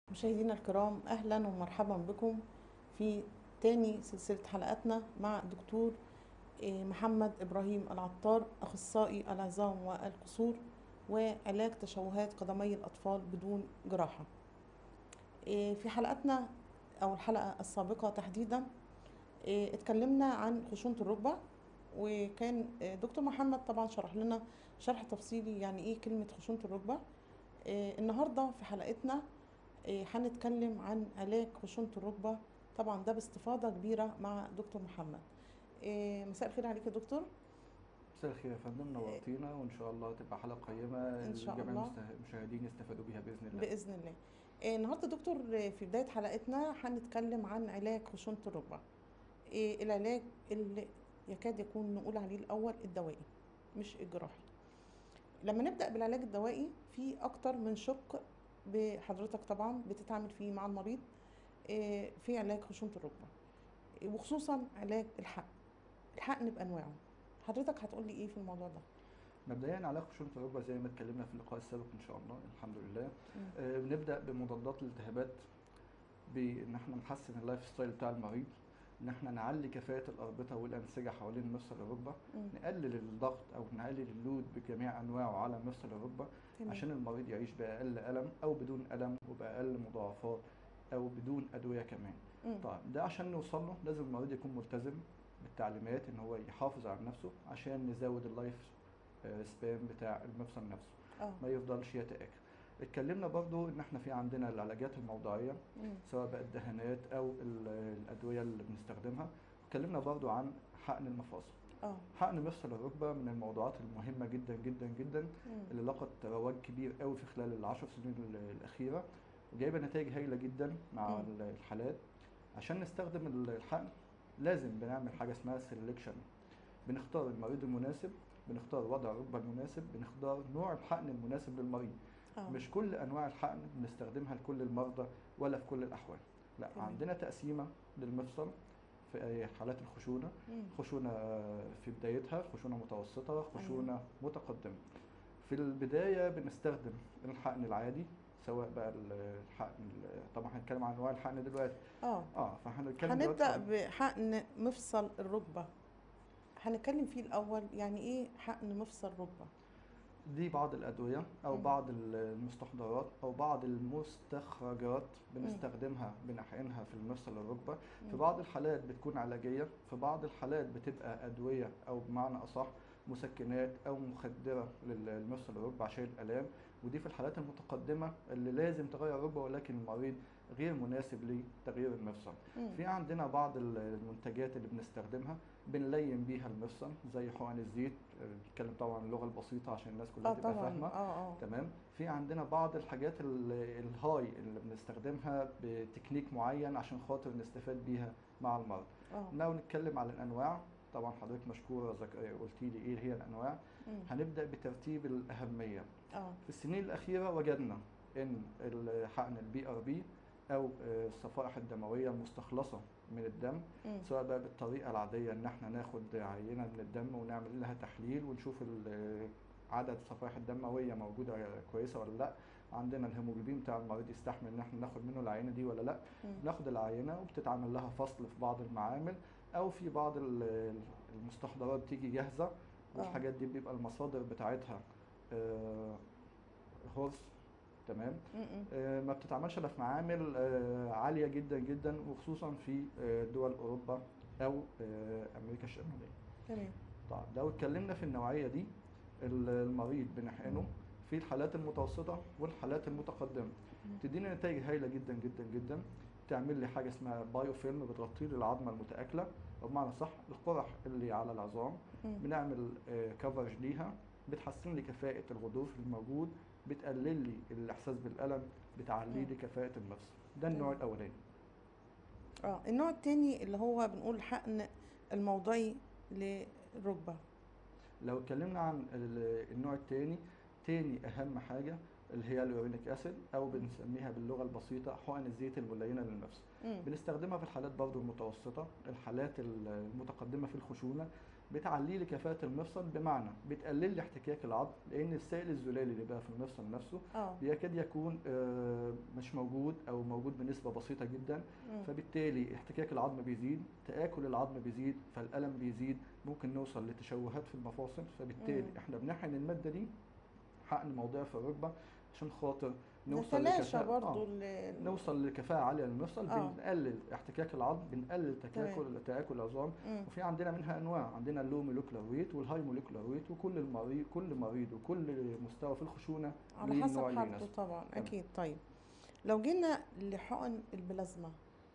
مشاهدينا الكرام اهلا ومرحبا بكم في تاني سلسله حلقاتنا مع الدكتور آه، محمد ابراهيم العطار اخصائي العظام والكسور وعلاج تشوهات قدمي الاطفال بدون جراحه آه، في حلقاتنا او الحلقه السابقه تحديدا آه، اتكلمنا عن خشونه الركبه وكان آه، دكتور محمد طبعا شرح لنا شرح تفصيلي يعني ايه كلمه خشونه الركبه آه، النهارده في حلقتنا آه، هنتكلم عن علاج خشونة الركبة طبعا ده باستفاضة كبيرة مع دكتور محمد آه، مساء الخير عليك يا دكتور مساء الخير يا فندم نورتينا وان شاء الله تبقى حلقه قيمه إن شاء جميع الله. المست- المشاهدين يستفادوا بيها باذن الله بإذن الله آه، النهارده دكتور آه، في بداية حلقتنا هنتكلم عن علاج خشونة الركبة آه، العلاج اللي يكاد يكون نقول عليه الأول الدوائي مش الجراحي لما نبدأ بالعلاج الدوائي في أكتر من شق بحضرتك طبعا بتتعامل فيه مع المريض آه، في علاج خشونة الركبة آه، وخصوصا علاج الحقن الحقن بأنواعه حضرتك هتقولي ايه في الموضوع ده مبدئيا علاج خشونه الركبه زي ما اتكلمنا في اللقاء السابق ان شاء الله الحمد لله مم. آه، بنبدا بمضادات الالتهابات بان احنا نحسن اللايف ستايل بتاع المريض ان احنا نعلي كفاءه الاربطه والانسجه حوالين مفصل الركبه مم. نقلل الضغط او نقلل اللود بجميع انواعه على مفصل الركبه تمام. عشان المريض يعيش باقل الم او بدون الم وباقل مضاعفات او بدون ادويه كمان مم. طيب ده عشان نوصل له لازم المريض يكون ملتزم بالتعليمات ان هو يحافظ على نفسه عشان نزود اللايف آه، سبان بتاع المفصل نفسه اه ما يفضلش يتآكل اتكلمنا برضو ان احنا في عندنا العلاجات الموضعيه مم. سواء بقى الدهانات او ال- الادويه اللي بنستخدمها اتكلمنا برضو عن حقن المفاصل اه حقن مفصل الركبه من الموضوعات المهمه جدا جدا جدا مم. اللي لقت رواج كبير قوي في خلال العشر سنين ال- الأخيرة وجايبة نتائج هايلة جدا مع مم. ال- الحالات عشان نستخدم ال- الحقن لازم بنعمل حاجة اسمها سيلكشن بنختار المريض المناسب بنختار وضع الركبة المناسب بنختار نوع الحقن المناسب للمريض اه مش كل أنواع الحقن بنستخدمها لكل المرضى ولا في كل الأحوال لا تمام. عندنا تقسيمة للمفصل في حالات الخشونة مم. خشونة في بدايتها خشونة متوسطة خشونة متقدمة في البداية بنستخدم الحقن العادي سواء بقى الحقن طبعا هنتكلم عن انواع الحقن دلوقتي اه اه فهنتكلم دلوقتي هنبدأ عن- بحقن مفصل الركبة هنتكلم فيه الأول يعني ايه حقن مفصل ركبة دي بعض الادويه او مم. بعض المستحضرات او بعض المستخرجات بنستخدمها بنحقنها في المفصل الركبه في مم. بعض الحالات بتكون علاجيه في بعض الحالات بتبقى ادويه او بمعنى اصح مسكنات او مخدره للمفصل الركبه عشان الالام ودي في الحالات المتقدمه اللي لازم تغير الركبه ولكن المريض غير مناسب لتغيير المفصل مم. في عندنا بعض المنتجات اللي بنستخدمها بنلين بيها المفصل زي حقن الزيت بنتكلم طبعا اللغه البسيطه عشان الناس كلها اه تبقى طبعا فاهمه اه اه تمام في عندنا بعض الحاجات ال- الهاي اللي بنستخدمها بتكنيك معين عشان خاطر نستفاد بيها مع المرض اه لو نتكلم على الانواع طبعا حضرتك مشكوره ذك- قلتي لي ايه هي الانواع مم. هنبدا بترتيب الاهميه اه في السنين الاخيره وجدنا ان الحقن البي ار بي او آه، الصفائح الدمويه المستخلصه من الدم مم. سواء بقى بالطريقه العاديه ان احنا ناخد عينه من الدم ونعمل لها تحليل ونشوف ال- عدد الصفائح الدمويه موجوده كويسه ولا لا عندنا الهيموجلوبين بتاع المريض يستحمل ان احنا ناخد منه العينه دي ولا لا مم. بناخد العينه وبتتعمل لها فصل في بعض المعامل او في بعض ال- المستحضرات بتيجي جاهزه والحاجات دي بيبقى المصادر بتاعتها آه، هورس تمام مم. مم. آه، ما بتتعملش الا في معامل آه، عاليه جدا جدا وخصوصا في آه، دول اوروبا او آه، امريكا الشماليه تمام طيب لو اتكلمنا في النوعيه دي ال- المريض بنحقنه في الحالات المتوسطه والحالات المتقدمه مم. تديني نتائج هايله جدا جدا جدا تعمل لي حاجه اسمها بايو فيلم بتغطي لي العظمه المتاكله او بمعنى صح القرح اللي على العظام مم. بنعمل كفرج ليها بتحسن لي كفاءه الغضروف الموجود بتقلل لي الاحساس بالالم بتعلي لي كفاءه المفصل ده النوع تمام. الاولاني اه النوع التاني اللي هو بنقول حقن الموضعي للركبة لو اتكلمنا عن ال- النوع الثاني تاني اهم حاجه اللي هي اليورينيك اسيد او بنسميها باللغه البسيطه حقن الزيت الملينه للمفصل مم. بنستخدمها في الحالات برضو المتوسطه الحالات ال- المتقدمه في الخشونه بتعلي لي كفاءه المفصل بمعنى بتقلل لي احتكاك العظم لان السائل الزلالي اللي بقى في المفصل نفسه اه يكاد يكون آه، مش موجود او موجود بنسبه بسيطه جدا مم. فبالتالي احتكاك العظم بيزيد تآكل العظم بيزيد فالألم بيزيد ممكن نوصل لتشوهات في المفاصل فبالتالي مم. احنا بنحقن المادة دي حقن موضعي في الركبة عشان خاطر نوصل نتلاشى لكفاءة برضو آه. ال- نوصل لكفاءة عالية للمفصل آه. بنقلل احتكاك العظم بنقلل تكاكل تآكل العظام مم. وفي عندنا منها انواع عندنا اللو موليكولار ويت والهاي موليكولار ويت وكل المريض كل مريض وكل مستوى في الخشونة على ليه حسب النوع اللي حالته يناسبه. طبعا تمام. اكيد طيب لو جينا لحقن البلازما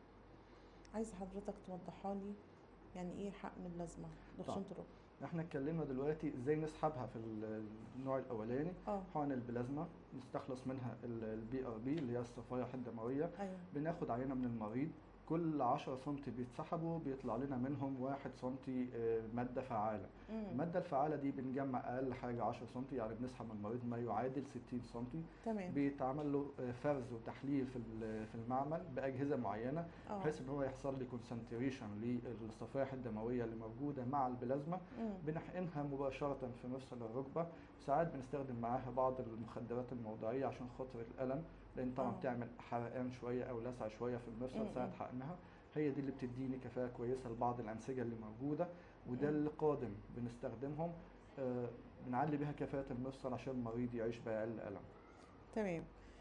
عايزه حضرتك توضحها لي يعني ايه حقن البلازما لخشونه الركبه احنا اتكلمنا دلوقتي ازاي نسحبها في ال- النوع الاولاني اه حقن البلازما نستخلص منها البي ار بي اللي هي الصفائح الدمويه ايوه بناخد عينه من المريض كل 10 سم بيتسحبوا بيطلع لنا منهم 1 سم ماده فعاله مم. الماده الفعاله دي بنجمع اقل حاجه 10 سم يعني بنسحب من المريض ما يعادل 60 سم تمام بيتعمل له آه، فرز وتحليل في ال- في المعمل باجهزه معينه اه بحيث ان هو يحصل لي كونسنتريشن للصفائح الدمويه اللي موجوده مع البلازما مم. بنحقنها مباشرة في مفصل الركبة وساعات بنستخدم معاها بعض المخدرات الموضعية عشان خاطر الألم لأن طبعا آه. بتعمل حرقان شوية أو لسع شوية في المفصل مم. ساعة حقنها هي دي اللي بتديني كفاءة كويسة لبعض الأنسجة اللي موجودة وده مم. اللي قادم بنستخدمهم آه، بنعلي بيها كفاءة المفصل عشان المريض يعيش بأقل ألم تمام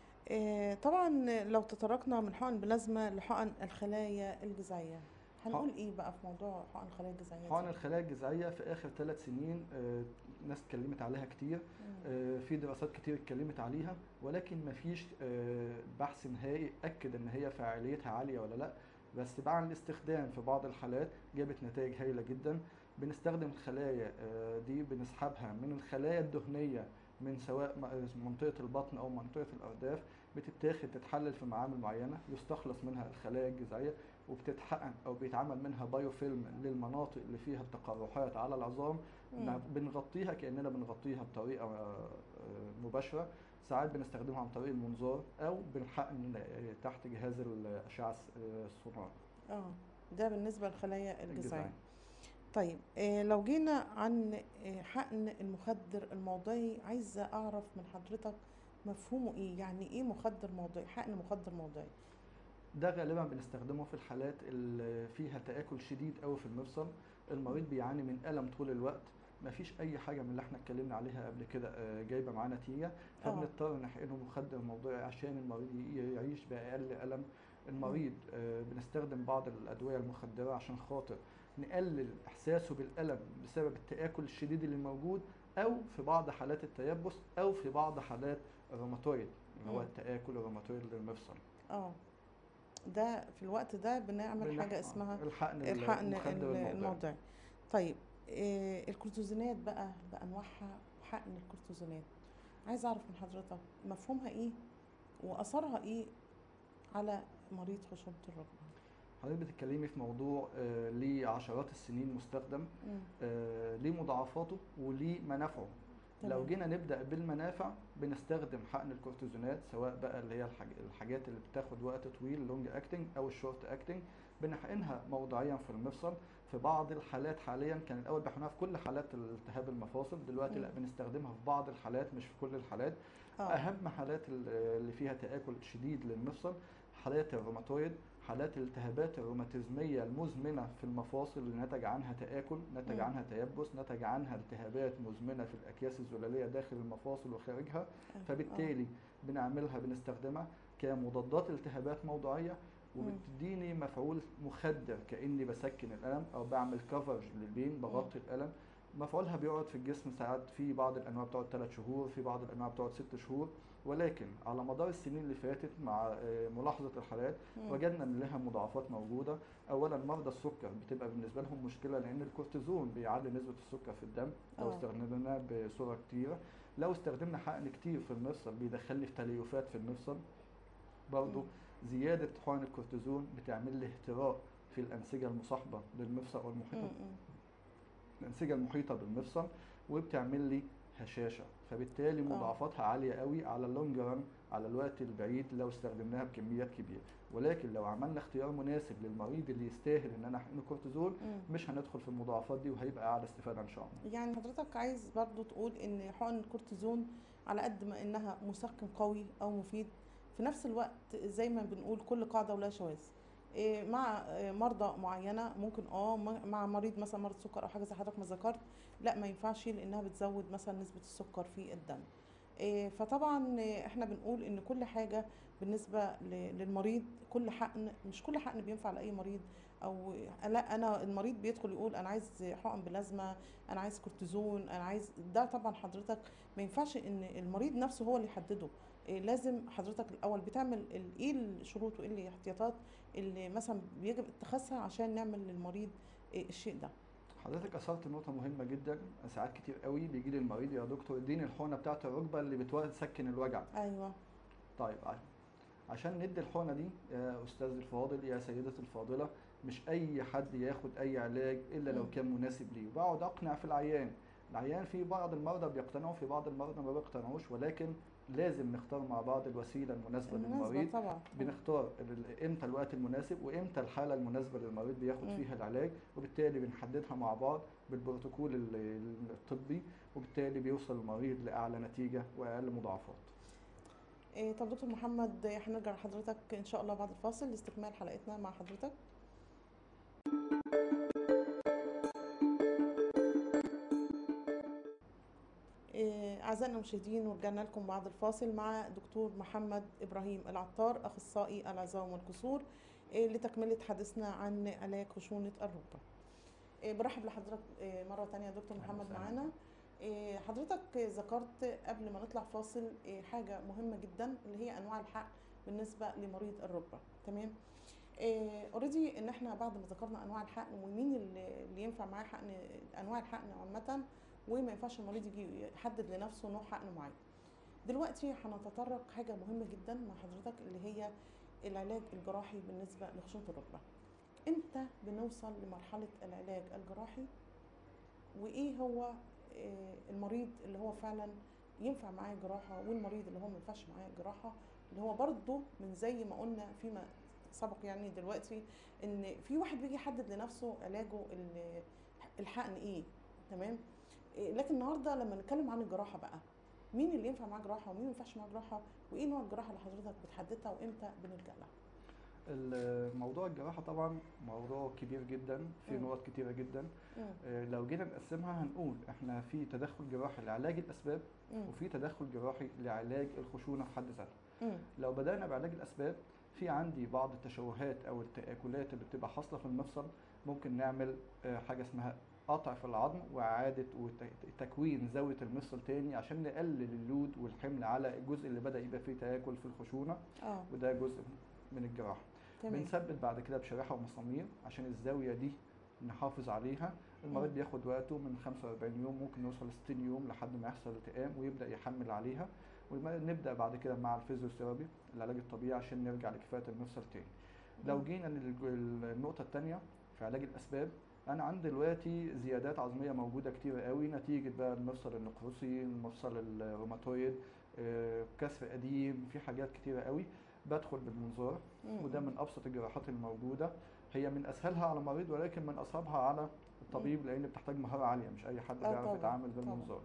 آه طبعا لو تطرقنا من حقن البلازما لحقن الخلايا الجذعيه هنقول ايه بقى في موضوع حقن الخلايا الجذعيه حقن دي؟ الخلايا الجذعية في آخر ثلاث سنين آه، ناس اتكلمت عليها كتير مم. آه، في دراسات كتير اتكلمت عليها ولكن مفيش آه، بحث نهائي اكد ان هي فاعليتها عاليه ولا لا بس بعد الاستخدام في بعض الحالات جابت نتائج هايله جدا بنستخدم الخلايا آه، دي بنسحبها من الخلايا الدهنيه من سواء م- منطقه البطن او منطقه الارداف بتتاخد تتحلل في معامل معينه يستخلص منها الخلايا الجذعيه وبتتحقن او بيتعمل منها بايوفيلم للمناطق اللي فيها التقرحات على العظام مم. نع- بنغطيها كاننا بنغطيها بطريقه آه، آه، مباشره ساعات بنستخدمها عن طريق المنظار او بنحقن آه، تحت جهاز الاشعه الس- آه، السونار اه ده بالنسبه للخلايا الجذعيه الجذعية. طيب آه لو جينا عن آه حقن المخدر الموضعي عايزه اعرف من حضرتك مفهومه ايه يعني ايه مخدر موضعي حقن مخدر موضعي ده غالبا بنستخدمه في الحالات اللي فيها تآكل شديد قوي في المفصل المريض بيعاني من ألم طول الوقت مفيش أي حاجة من اللي احنا اتكلمنا عليها قبل كده آه، جايبة معاه نتيجة فبنضطر نحقنه مخدر موضعي عشان المريض ي- يعيش بأقل ألم المريض آه، بنستخدم بعض الأدوية المخدرة عشان خاطر نقلل إحساسه بالألم بسبب التآكل الشديد اللي موجود أو في بعض حالات التيبس أو في بعض حالات الروماتويد اللي هو مم. التآكل الروماتويد للمفصل اه ده في الوقت ده بنعمل بنح- حاجه آه، اسمها الحقن الحقن المخدر ال- الموضعي. الموضعي طيب آه الكورتيزونات بقى بانواعها حقن الكورتيزونات عايزه اعرف من حضرتك مفهومها ايه واثرها ايه على مريض خشونه الركبه حضرتك بتتكلمي في موضوع آه، ليه عشرات السنين مستخدم مم. آه، ليه مضاعفاته وليه منافعه لو تمام. جينا نبدا بالمنافع بنستخدم حقن الكورتيزونات سواء بقى اللي هي الحاج- الحاجات اللي بتاخد وقت طويل لونج اكتنج او الشورت اكتنج بنحقنها موضعيا في المفصل في بعض الحالات حاليا كان الاول بيحقنوها في كل حالات التهاب المفاصل دلوقتي لا مم. بنستخدمها في بعض الحالات مش في كل الحالات اه اهم حالات ال- اللي فيها تاكل شديد للمفصل حالات الروماتويد حالات الالتهابات الروماتيزميه المزمنه في المفاصل اللي نتج عنها تاكل نتج مم. عنها تيبس نتج عنها التهابات مزمنه في الاكياس الزلاليه داخل المفاصل وخارجها آه. فبالتالي بنعملها بنستخدمها كمضادات التهابات موضعيه وبتديني مفعول مخدر كاني بسكن الالم او بعمل كفرج للبين بغطي الالم مفعولها بيقعد في الجسم ساعات في بعض الانواع بتقعد 3 شهور في بعض الانواع بتقعد 6 شهور ولكن على مدار السنين اللي فاتت مع آه، ملاحظه الحالات مم. وجدنا ان لها مضاعفات موجوده اولا مرضى السكر بتبقى بالنسبه لهم مشكله لان الكورتيزون بيعلي نسبه السكر في الدم لو آه. استخدمناه بصوره كتيره لو استخدمنا حقن كتير في المفصل بيدخل لي في تليفات في المفصل برضه مم. زياده حقن الكورتيزون بتعمل لي اهتراء في الانسجه المصاحبه للمفصل مم. والمحيطه مم. الانسجه المحيطه بالمفصل وبتعمل لي هشاشه فبالتالي مضاعفاتها عاليه قوي على اللونج ران على الوقت البعيد لو استخدمناها بكميات كبيره ولكن لو عملنا اختيار مناسب للمريض اللي يستاهل ان انا احقن كورتيزول مم. مش هندخل في المضاعفات دي وهيبقى اعلى استفاده ان شاء الله يعني حضرتك عايز برضو تقول ان حقن الكورتيزون على قد ما انها مسكن قوي او مفيد في نفس الوقت زي ما بنقول كل قاعده ولا شواذ إيه، مع إيه، مرضى معينه ممكن اه م- مع مريض مثلا مرض سكر او حاجه زي حضرتك ما ذكرت لا ما ينفعش لانها بتزود مثلا نسبه السكر في الدم إيه، فطبعا إيه، احنا بنقول ان كل حاجه بالنسبه ل- للمريض كل حقن مش كل حقن بينفع لاي مريض او لا انا المريض بيدخل يقول انا عايز حقن بلازما انا عايز كورتيزون انا عايز ده طبعا حضرتك ما ينفعش ان المريض نفسه هو اللي يحدده إيه لازم حضرتك الاول بتعمل ال- ايه الشروط وايه الاحتياطات اللي مثلا بيجب اتخاذها عشان نعمل للمريض إيه الشيء ده حضرتك اثرت نقطه مهمه جدا ساعات كتير قوي بيجي لي المريض يا دكتور اديني الحقنه بتاعه الركبه اللي بتسكن الوجع ايوه طيب ع- عشان ندي الحقنه دي يا استاذ الفاضل يا سيدتي الفاضله مش اي حد ياخد اي علاج الا لو مم. كان مناسب ليه وبقعد اقنع في العيان العيان في بعض المرضى بيقتنعوا في بعض المرضى ما بيقتنعوش ولكن لازم نختار مع بعض الوسيله المناسبه المناسبة للمريض طبعا بنختار ال- امتى الوقت المناسب وامتى الحاله المناسبه للمريض بياخد مم. فيها العلاج وبالتالي بنحددها مع بعض بالبروتوكول ال- ال- الطبي وبالتالي بيوصل المريض لاعلى نتيجه واقل مضاعفات إيه طب دكتور محمد إيه، هنرجع لحضرتك ان شاء الله بعد الفاصل لاستكمال حلقتنا مع حضرتك إيه، أعزائنا المشاهدين ورجعنا لكم بعد الفاصل مع دكتور محمد إبراهيم العطار أخصائي العظام والكسور إيه، لتكملة حديثنا عن علاج خشونة الركبة إيه، برحب لحضرتك إيه، مرة تانية يا دكتور أهلا محمد وسهلا. معانا إيه، حضرتك ذكرت قبل ما نطلع فاصل إيه، حاجة مهمة جدا اللي هي أنواع الحقن بالنسبة لمريض الركبة تمام اوريدي ان احنا بعد ما ذكرنا انواع الحقن ومين اللي اللي ينفع معاه حقن انواع الحقن عامه وما ينفعش المريض يجي يحدد لنفسه نوع حقن معين دلوقتي هنتطرق حاجه مهمه جدا مع حضرتك اللي هي العلاج الجراحي بالنسبه لخشونه الركبه امتى بنوصل لمرحله العلاج الجراحي وايه هو آه، المريض اللي هو فعلا ينفع معاه جراحه والمريض اللي هو ما ينفعش معاه جراحه اللي هو برضه من زي ما قلنا فيما سبق يعني دلوقتي ان في واحد بيجي يحدد لنفسه علاجه ال- الحقن ايه تمام إيه، لكن النهارده لما نتكلم عن الجراحه بقى مين اللي ينفع معاه جراحه ومين ما ينفعش معاه جراحه وايه نوع الجراحه اللي حضرتك بتحددها وامتى بنلجا لها الموضوع الجراحه طبعا موضوع كبير جدا في مم. نقط كتيره جدا مم، آه، لو جينا نقسمها هنقول احنا في تدخل جراحي لعلاج الاسباب مم، وفي تدخل جراحي لعلاج الخشونه في حد ذاتها مم، لو بدأنا بعلاج الأسباب في عندي بعض التشوهات أو التآكلات اللي بتبقى حاصلة في المفصل ممكن نعمل آه، حاجة اسمها قطع في العظم وإعادة وتكوين زاوية المفصل تاني عشان نقلل اللود والحمل على الجزء اللي بدأ يبقى فيه تآكل في الخشونة اه وده جزء من الجراحة تمام بنثبت بعد كده بشريحة ومسامير عشان الزاوية دي نحافظ عليها المريض مم. بياخد وقته من 45 يوم ممكن يوصل ل 60 يوم لحد ما يحصل التئام ويبدا يحمل عليها ونبدا بعد كده مع الفيزيوثيرابي العلاج الطبيعي عشان نرجع لكفاءه المفصل تاني لو مم. جينا للج- النقطه الثانيه في علاج الاسباب انا عندي دلوقتي زيادات عظميه موجوده كتير قوي نتيجه بقى المفصل النقرسي المفصل الروماتويد آه، كسر قديم في حاجات كتيره قوي بدخل بالمنظار مم، وده مم. من ابسط الجراحات الموجوده هي من اسهلها على المريض ولكن من اصعبها على الطبيب لان بتحتاج مهاره عاليه مش اي حد آه بيعرف طبعاً، يتعامل طبعاً. بالمنظار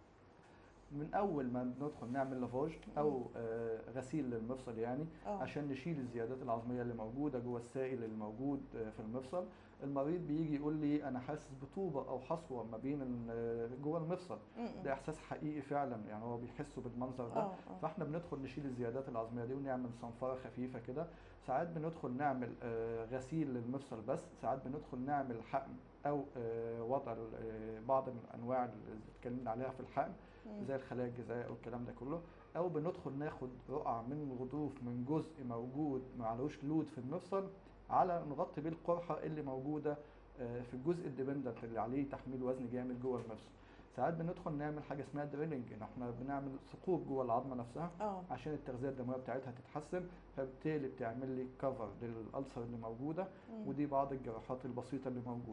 من اول ما بندخل نعمل لافاج او آه، غسيل للمفصل يعني اه عشان نشيل الزيادات العظميه اللي موجوده جوه السائل اللي موجود آه، في المفصل المريض بيجي يقول لي انا حاسس بطوبه او حصوه ما بين ال- آه، جوه المفصل مم، مم. ده احساس حقيقي فعلا يعني هو بيحسه بالمنظر ده اه اه فاحنا بندخل نشيل الزيادات العظميه دي ونعمل صنفره خفيفه كده ساعات بندخل نعمل آه، غسيل للمفصل بس ساعات بندخل نعمل حقن او آه، وضع ال- آه، بعض من الانواع اللي اتكلمنا عليها في الحقن مم. زي الخلايا الجذعيه او الكلام ده كله او بندخل ناخد رقعه من الغضروف من جزء موجود معلوش لود في المفصل على نغطي بيه القرحه اللي موجوده آه، في الجزء الديبندنت اللي عليه تحميل وزن جامد جوه المفصل ساعات بندخل نعمل حاجه اسمها دريلنج ان احنا بنعمل ثقوب جوه العظمه نفسها اه عشان التغذيه الدمويه بتاعتها تتحسن فبالتالي بتعمل لي كفر للالسر اللي موجوده مم. ودي بعض الجراحات البسيطه اللي موجوده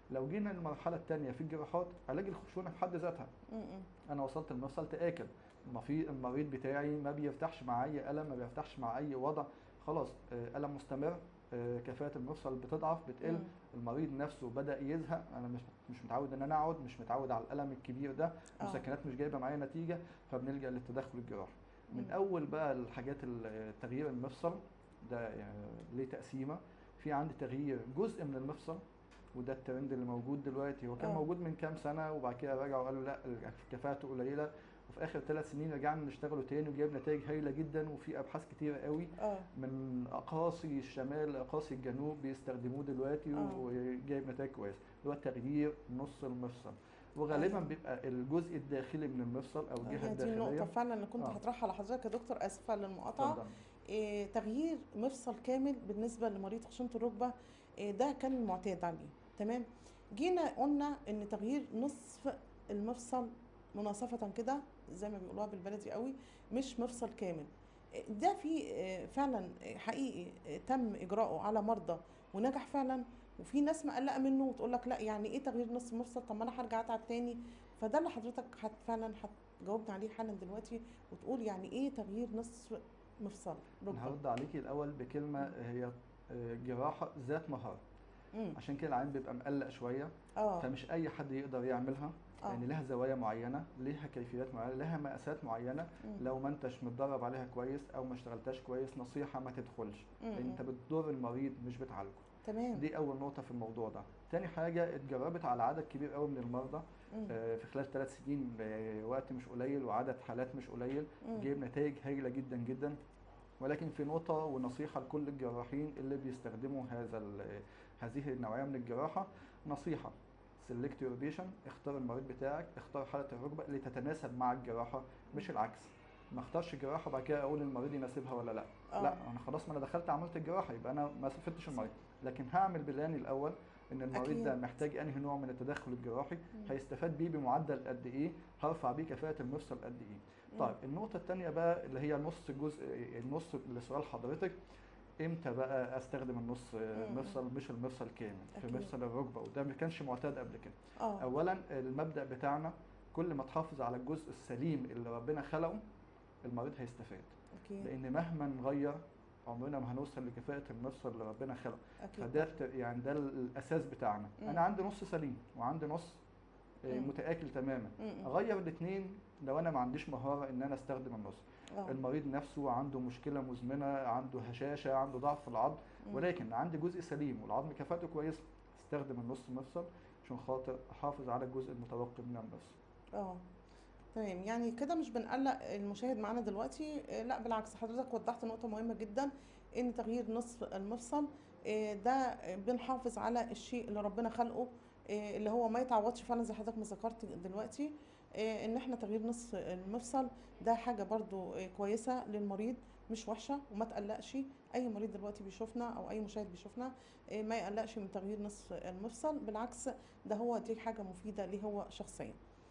لو جينا للمرحله الثانيه في الجراحات علاج الخشونه في حد ذاتها م- م. انا وصلت لمفصل تاكل المفي- المريض بتاعي ما بيرتاحش مع اي الم ما بيرتاحش مع اي وضع خلاص آه، الم مستمر آه، كفاءه المفصل بتضعف بتقل مم. المريض نفسه بدا يزهق انا مش مش متعود ان انا اقعد مش متعود على الالم الكبير ده آه. مسكنات مش جايبه معايا نتيجه فبنلجا للتدخل الجراحي من مم. اول بقى الحاجات ال- تغيير المفصل ده يعني ليه تقسيمه في عندي تغيير جزء من المفصل وده الترند اللي موجود دلوقتي هو كان آه. موجود من كام سنه وبعد كده رجعوا قالوا لا كفاءته قليله وفي اخر ثلاث سنين رجعنا نشتغله تاني وجايب نتائج هايله جدا وفي ابحاث كتيره قوي اه من اقاصي الشمال لاقاصي الجنوب بيستخدموه دلوقتي آه. وجايب نتائج كويسه اللي هو تغيير نص المفصل وغالبا أيوة. بيبقى الجزء الداخلي من المفصل او الجهه هي دي النقطة الداخليه فعلا اللي كنت آه. هطرحها لحضرتك يا دكتور آسفة للمقاطعة اتفضل. إيه تغيير مفصل كامل بالنسبة لمريض خشونة الركبة إيه ده كان المعتاد عليه تمام جينا قلنا ان تغيير نصف المفصل مناصفة كده زي ما بيقولوها بالبلدي قوي مش مفصل كامل إيه ده في إيه فعلا إيه حقيقي إيه تم اجراؤه على مرضى ونجح فعلا وفي ناس مقلقه منه وتقول لك لا يعني ايه تغيير نصف مفصل طب ما انا هرجع اتعب تاني فده اللي حضرتك هت فعلا هتجاوبنا عليه حالا دلوقتي وتقول يعني ايه تغيير نصف مفصل انا ركبه هرد عليكي الاول بكلمه هي آه، جراحه ذات مهاره امم عشان كده العين بيبقى مقلق شويه اه فمش اي حد يقدر يعملها اه لان لها زوايا معينه لها كيفيات معينه لها مقاسات معينه مم. لو ما انتش متدرب عليها كويس او ما اشتغلتاش كويس نصيحه ما تدخلش مم. لان انت بتضر المريض مش بتعالجه تمام دي اول نقطه في الموضوع ده تاني حاجه اتجربت على عدد كبير قوي من المرضى مم. آه، في خلال ثلاث سنين آه، وقت مش قليل وعدد حالات مش قليل مم. جايب نتائج هايله جدا جدا ولكن في نقطه ونصيحه لكل الجراحين اللي بيستخدموا هذا ال- هذه النوعيه من الجراحه نصيحه سيلكت يور بيشن اختار المريض بتاعك اختار حاله الركبه اللي تتناسب مع الجراحه مش العكس ما اختارش جراحه وبعد كده اقول المريض يناسبها ولا لا آه. لا انا خلاص ما انا دخلت عملت الجراحه يبقى انا ما فتش المريض لكن هعمل بلاني الاول ان المريض ده أكيد. محتاج انهي نوع من التدخل الجراحي مم. هيستفاد بيه بمعدل قد ايه هرفع بيه كفاءه المفصل قد ايه مم. طيب النقطه الثانيه بقى اللي هي نص الجزء النص لسؤال حضرتك امتى بقى استخدم النص مم. مفصل مش المفصل كامل في أكيد. مفصل الركبه وده ما كانش معتاد قبل كده اه اولا المبدا بتاعنا كل ما تحافظ على الجزء السليم اللي ربنا خلقه المريض هيستفاد اكيد لان مهما نغير عمرنا ما هنوصل لكفاءه المفصل اللي ربنا خلقه اكيد فده الت- يعني ده الاساس بتاعنا مم. انا عندي نص سليم وعندي نص آه، مم. متاكل تماما مم. اغير الاثنين لو انا ما عنديش مهاره ان انا استخدم النص اه المريض نفسه عنده مشكله مزمنه عنده هشاشه عنده ضعف في العظم مم. ولكن عندي جزء سليم والعظم كفاءته كويسه استخدم النص مفصل عشان خاطر احافظ على الجزء المتبقي من المفصل اه تمام يعني كده مش بنقلق المشاهد معانا دلوقتي آه، لا بالعكس حضرتك وضحت نقطة مهمة جدا ان تغيير نصف المفصل آه، ده آه، بنحافظ على الشيء اللي ربنا خلقه آه، اللي هو ما يتعوضش فعلا زي حضرتك ما ذكرت دلوقتي آه، ان احنا تغيير نصف المفصل ده حاجة برضو آه، كويسة للمريض مش وحشة وما تقلقش اي مريض دلوقتي بيشوفنا او اي مشاهد بيشوفنا آه، ما يقلقش من تغيير نصف المفصل بالعكس ده هو دي حاجة مفيدة ليه هو شخصيا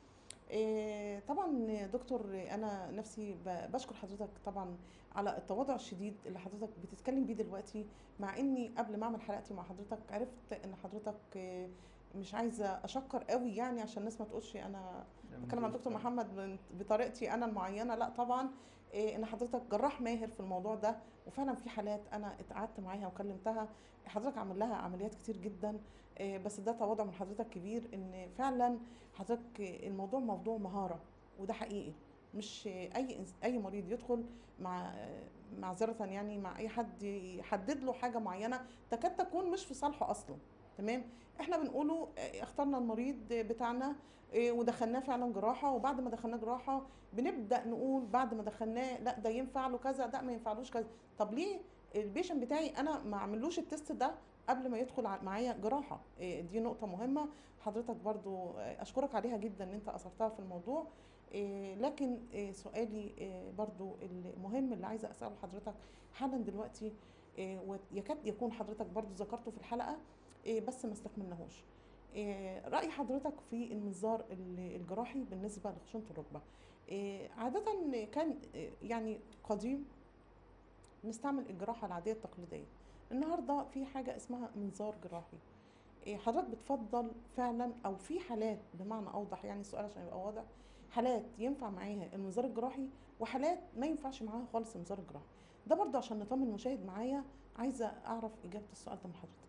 إيه، طبعا دكتور انا نفسي ب- بشكر حضرتك طبعا على التواضع الشديد اللي حضرتك بتتكلم بيه دلوقتي مع اني قبل ما اعمل حلقتي مع حضرتك عرفت ان حضرتك إيه، مش عايزه اشكر قوي يعني عشان الناس ما تقولش انا بتكلم عن دكتور محمد من- بطريقتي انا المعينه لا طبعا إيه، ان حضرتك جراح ماهر في الموضوع ده وفعلا في حالات انا اتقعدت معاها وكلمتها حضرتك عامل لها عمليات كتير جدا إيه، بس ده تواضع من حضرتك كبير ان فعلا حضرتك الموضوع موضوع مهاره وده حقيقي مش اي إنس- اي مريض يدخل مع معذره يعني مع اي حد يحدد له حاجه معينه تكاد تكون مش في صالحه اصلا تمام احنا بنقوله آه، اخترنا المريض بتاعنا آه، ودخلناه فعلا جراحه وبعد ما دخلناه جراحه بنبدا نقول بعد ما دخلناه لا ده ينفع له كذا ده ما ينفعلوش كذا طب ليه البيشن بتاعي انا ما اعملوش التست ده قبل ما يدخل ع- معايا جراحه آه، دي نقطه مهمه حضرتك برضو آه، اشكرك عليها جدا ان انت اثرتها في الموضوع آه، لكن آه، سؤالي آه، برضو المهم اللي عايزه اساله حضرتك حالا دلوقتي آه، ويكاد يكون حضرتك برضو ذكرته في الحلقه آه، بس ما استكملناهوش آه، راي حضرتك في المنظار ال- الجراحي بالنسبه لخشونه الركبه آه، عاده كان آه، يعني قديم نستعمل الجراحه العاديه التقليديه النهارده في حاجه اسمها منظار جراحي إيه حضرتك بتفضل فعلا او في حالات بمعنى اوضح يعني السؤال عشان يبقى واضح حالات ينفع معاها المنظار الجراحي وحالات ما ينفعش معاها خالص المنظار الجراحي ده برضه عشان نطمن المشاهد معايا عايزه اعرف اجابه السؤال ده من حضرتك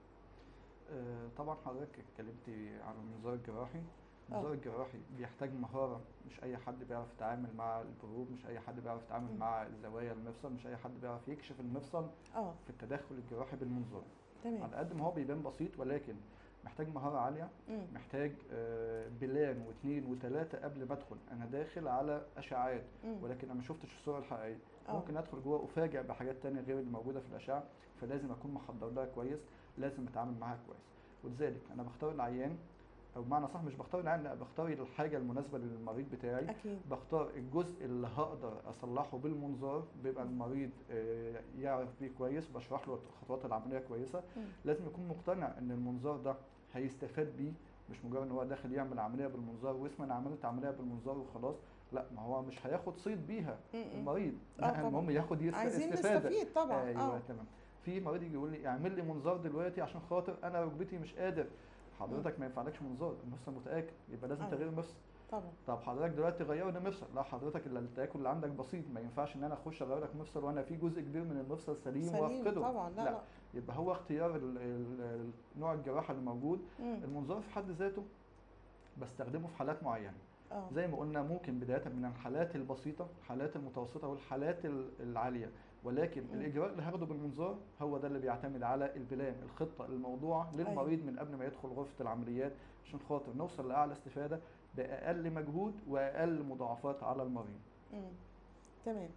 آه، طبعا حضرتك اتكلمتي عن المنظار الجراحي اه المنظار الجراحي بيحتاج مهارة مش أي حد بيعرف يتعامل مع البروب مش أي حد بيعرف يتعامل مم. مع زوايا المفصل مش أي حد بيعرف يكشف المفصل اه في التدخل الجراحي بالمنظار تمام على قد ما هو بيبان بسيط ولكن محتاج مهارة عالية مم. محتاج آه، بلان واثنين وثلاثة قبل ما ادخل انا داخل على اشعاعات مم. ولكن انا ما شفتش الصورة الحقيقية اه ممكن ادخل جوه افاجئ بحاجات تانية غير اللي موجودة في الاشعة فلازم اكون محضر لها كويس لازم اتعامل معاها كويس ولذلك انا بختار العيان او بمعنى صح مش بختار العيان لا بختار الحاجة المناسبة للمريض بتاعي اكيد بختار الجزء اللي هقدر اصلحه بالمنظار بيبقى المريض آه، يعرف بيه كويس بشرح له خطوات العمليه كويسه مم. لازم يكون مقتنع ان المنظار ده هيستفاد بيه مش مجرد ان هو داخل يعمل عمليه بالمنظار واسمه انا عملت عمليه بالمنظار وخلاص لا ما هو مش هياخد صيد بيها مم. مم. المريض اه لا طبعا المهم ياخد يست- عايزين استفاده نستفيد طبعا ايوه اه تمام في مريض يجي يقول لي اعمل لي منظار دلوقتي عشان خاطر انا ركبتي مش قادر حضرتك ما ينفعلكش منظار المفصل متاكل يبقى لازم أيوة. تغيير المفصل طبعا طب حضرتك دلوقتي غيروا لي مفصل لا حضرتك اللي التاكل اللي عندك بسيط ما ينفعش ان انا اخش اغير لك مفصل وانا في جزء كبير من المفصل سليم, سليم وافقده طبعا لا لا. لا يبقى هو اختيار ال- ال- ال- نوع الجراحه اللي موجود مم. المنظار في حد ذاته بستخدمه في حالات معينه اه زي ما قلنا ممكن بدايه من الحالات البسيطه الحالات المتوسطه والحالات ال- العاليه ولكن مم. الاجراء اللي هاخده بالمنظار هو ده اللي بيعتمد على البلان الخطه الموضوعه للمريض من قبل ما يدخل غرفه العمليات عشان خاطر نوصل لاعلى استفاده باقل مجهود واقل مضاعفات على المريض مم. تمام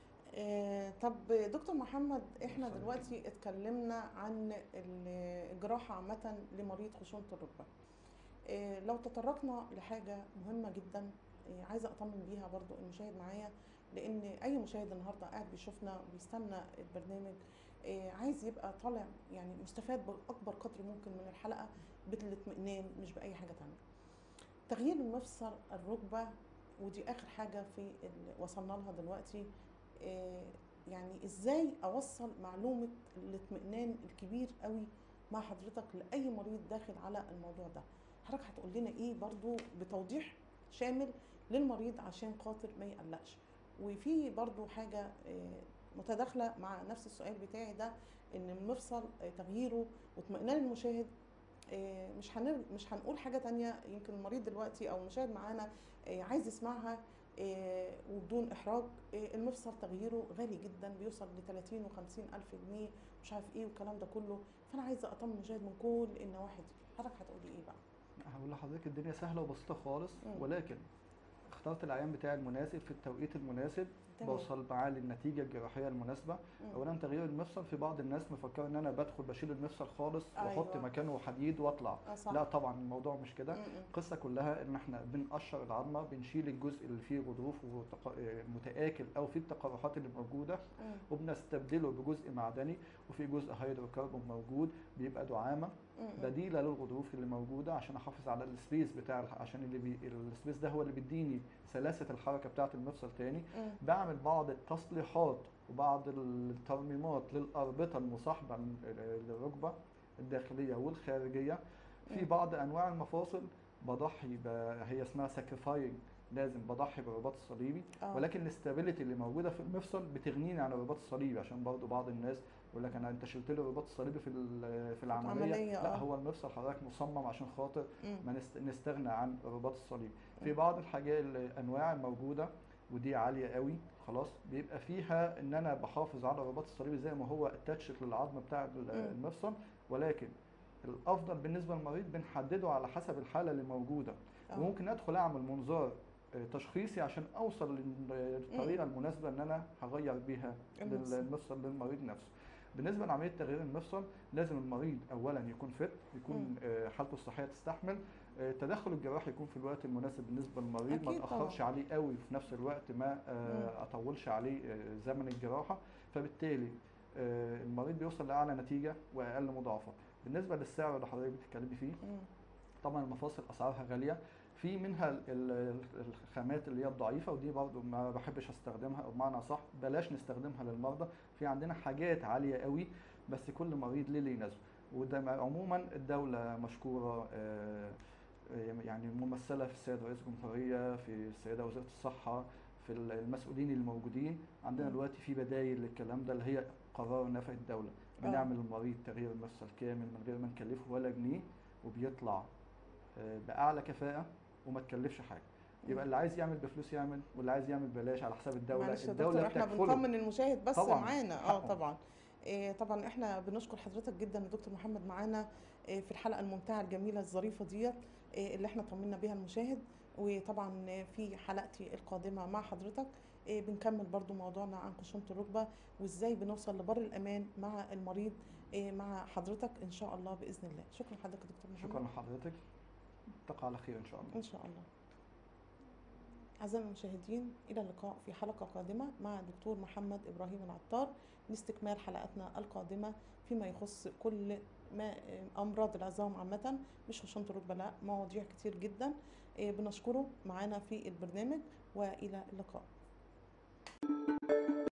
آه طب دكتور محمد احنا اتفضل. دلوقتي اتكلمنا عن ال- الجراحة عامة لمريض خشونة الركبة آه لو تطرقنا لحاجة مهمة جدا آه عايزة اطمن بيها برضو المشاهد معايا لان اي مشاهد النهارده قاعد بيشوفنا بيستنى البرنامج آه عايز يبقى طالع يعني مستفاد باكبر قدر ممكن من الحلقة بالاطمئنان مش باي حاجة تانية تغيير المفصل الركبة ودي اخر حاجه في ال- وصلنا لها دلوقتي آه، يعني ازاي اوصل معلومه الاطمئنان الكبير قوي مع حضرتك لاي مريض داخل على الموضوع ده حضرتك هتقول لنا ايه برضو بتوضيح شامل للمريض عشان خاطر ما يقلقش وفي برضو حاجه آه، متداخله مع نفس السؤال بتاعي ده ان المفصل آه، تغييره واطمئنان المشاهد آه، مش هن مش هنقول حاجه تانية يمكن المريض دلوقتي او المشاهد معانا آه، عايز يسمعها آه، وبدون احراج آه، المفصل تغييره غالي جدا بيوصل ل 30 و50 الف جنيه مش عارف ايه والكلام ده كله فانا عايزه اطمن المشاهد من كل النواحي دي حضرتك هتقولي ايه بقى هقول لحضرتك الدنيا سهله وبسيطه خالص مم. ولكن اخترت العيان بتاعي المناسب في التوقيت المناسب تمام. بوصل معاه للنتيجه الجراحيه المناسبه مم. اولا تغيير المفصل في بعض الناس مفكره ان انا بدخل بشيل المفصل خالص واحط أيوة. مكانه حديد واطلع اه صح لا طبعا الموضوع مش كده م- م. القصه كلها ان احنا بنقشر العظمه بنشيل الجزء اللي فيه غضروف ومتاكل او فيه التقرحات اللي موجوده م. وبنستبدله بجزء معدني وفي جزء هيدروكربون موجود بيبقى دعامه م- م. بديله للغضروف اللي موجوده عشان احافظ على السبيس بتاع الح- عشان اللي بي... السبيس ده هو اللي بيديني سلاسه الحركه بتاعه المفصل تاني م. بعمل بعض التصليحات وبعض الترميمات للاربطه المصاحبه ل- للركبه الداخليه والخارجيه في مم. بعض انواع المفاصل بضحي ب... هي اسمها ساكريفاينج لازم بضحي بالرباط الصليبي آه. ولكن الاستابيليتي اللي موجوده في المفصل بتغنيني عن الرباط الصليبي عشان برضو بعض الناس يقول لك انا انت شلت لي الرباط الصليبي في ال- في العمليه عملية، لا آه. هو المفصل حضرتك مصمم عشان خاطر م. ما نست- نستغنى عن الرباط الصليبي في مم. بعض الحاجات الانواع الموجوده ودي عاليه قوي خلاص بيبقى فيها ان انا بحافظ على الرباط الصليبي زي ما هو اتاتش للعظم بتاع ال- مم. المفصل ولكن الافضل بالنسبه للمريض بنحدده على حسب الحاله اللي موجوده آه. وممكن ادخل اعمل منظار آه، تشخيصي عشان اوصل للطريقه المناسبه ان انا هغير بيها المفصل. المفصل للمريض نفسه بالنسبه لعمليه تغيير المفصل لازم المريض اولا يكون فت يكون مم. آه، حالته الصحيه تستحمل آه، التدخل الجراحي يكون في الوقت المناسب بالنسبه للمريض ما أكيد اتاخرش طبعاً. عليه قوي في نفس الوقت ما آه، اطولش عليه آه، زمن الجراحه فبالتالي آه، المريض بيوصل لاعلى نتيجه واقل مضاعفات بالنسبه للسعر اللي حضرتك بتتكلمي فيه م. طبعا المفاصل اسعارها غاليه في منها ال- ال- الخامات اللي هي الضعيفه ودي برضو ما بحبش استخدمها او بمعنى صح بلاش نستخدمها للمرضى في عندنا حاجات عاليه قوي بس كل مريض ليه اللي يناسبه وده مع- عموما الدولة مشكورة آه، آه، يعني ممثلة في السيد رئيس الجمهورية في السيدة وزيرة الصحة في المسؤولين الموجودين عندنا مم. دلوقتي في بدايل للكلام ده اللي هي قرار نفع الدولة آه. بنعمل للمريض تغيير المفصل كامل من غير ما نكلفه ولا جنيه وبيطلع آه، بأعلى كفاءة وما تكلفش حاجة يبقى اللي عايز يعمل بفلوس يعمل واللي عايز يعمل ببلاش على حساب الدولة معلش يا الدولة دكتور احنا بتكفله بنطمن المشاهد بس طبعاً، معانا اه حقه. طبعا إيه طبعا احنا بنشكر حضرتك جدا يا دكتور محمد معانا إيه في الحلقه الممتعه الجميله الظريفه ديت إيه اللي احنا طمنا بيها المشاهد وطبعا إيه في حلقتي القادمه مع حضرتك إيه بنكمل برضو موضوعنا عن خشونه الركبه وازاي بنوصل لبر الامان مع المريض إيه مع حضرتك ان شاء الله باذن الله شكرا لحضرتك يا دكتور محمد شكرا لحضرتك تقع على خير إن شاء الله إن شاء الله أعزائي المشاهدين إلى اللقاء في حلقة قادمة مع الدكتور محمد إبراهيم العطار لاستكمال حلقاتنا القادمة فيما يخص كل ما أمراض العظام عامة مش خشونة الركبة لا مواضيع كتير جدا إيه، بنشكره معانا في البرنامج وإلى اللقاء